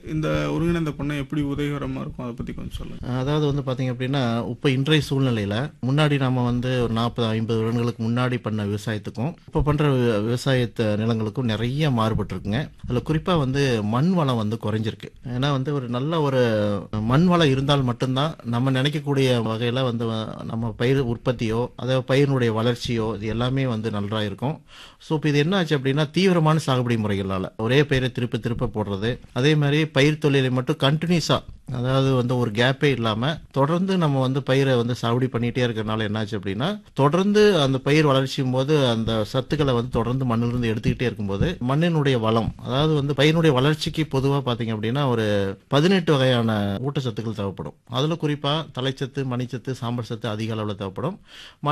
இந்த ஒருங்கிணைந்த பண்ணை எப்படி உதவிகரமா இருக்கும் அதை பத்தி கொஞ்சம் சொல்லுங்க அதாவது வந்து பார்த்தீங்க அப்படின்னா இப்போ இன்றைய சூழ்நிலையில் முன்னாடி நம்ம வந்து ஒரு நாற்பது ஐம்பது வருடங்களுக்கு முன்னாடி பண்ண விவசாயத்துக்கும் இப்போ பண்ணுற விவசாயத்த நிலங்களுக்கும் நிறைய மாறுபட்டிருக்குங்க அதில் குறிப்பாக வந்து மண் வளம் வந்து குறைஞ்சிருக்கு ஏன்னா வந்து ஒரு நல்ல ஒரு மண் வளம் இருந்தால் மட்டும்தான் நம்ம நினைக்கக்கூடிய வகையில் வந்து நம்ம பயிர் உற்பத்தியோ அதாவது பயிரினுடைய வளர்ச்சியோ இது எல்லாமே வந்து நல்லா இருக்கும் ஸோ இப்போ இது என்ன ஆச்சு அப்படின்னா தீவிரமான சாகுபடி முறைகளால் ஒரே பயிரை திருப்ப திருப்ப போடுறது அதே மாதிரி பயிர் தொழிலை மட்டும் கண்டினியூஸாக அதாவது வந்து ஒரு கேப்பே இல்லாமல் தொடர்ந்து நம்ம வந்து பயிரை வந்து சாகுபடி பண்ணிகிட்டே இருக்கிறனால என்னாச்சு அப்படின்னா தொடர்ந்து அந்த பயிர் வளர்ச்சியும் போது அந்த சத்துக்களை வந்து தொடர்ந்து மண்ணிலிருந்து எடுத்துக்கிட்டே இருக்கும்போது மண்ணினுடைய வளம் அதாவது வந்து பயிரினுடைய வளர்ச்சிக்கு பொதுவாக பார்த்தீங்க அப்படின்னா ஒரு பதினெட்டு வகையான ஊட்டச்சத்துக்கள் தேவைப்படும் அதில் குறிப்பாக தலைச்சத்து மணிச்சத்து சாம்பல் சத்து அதிக அளவில் தேவைப்படும்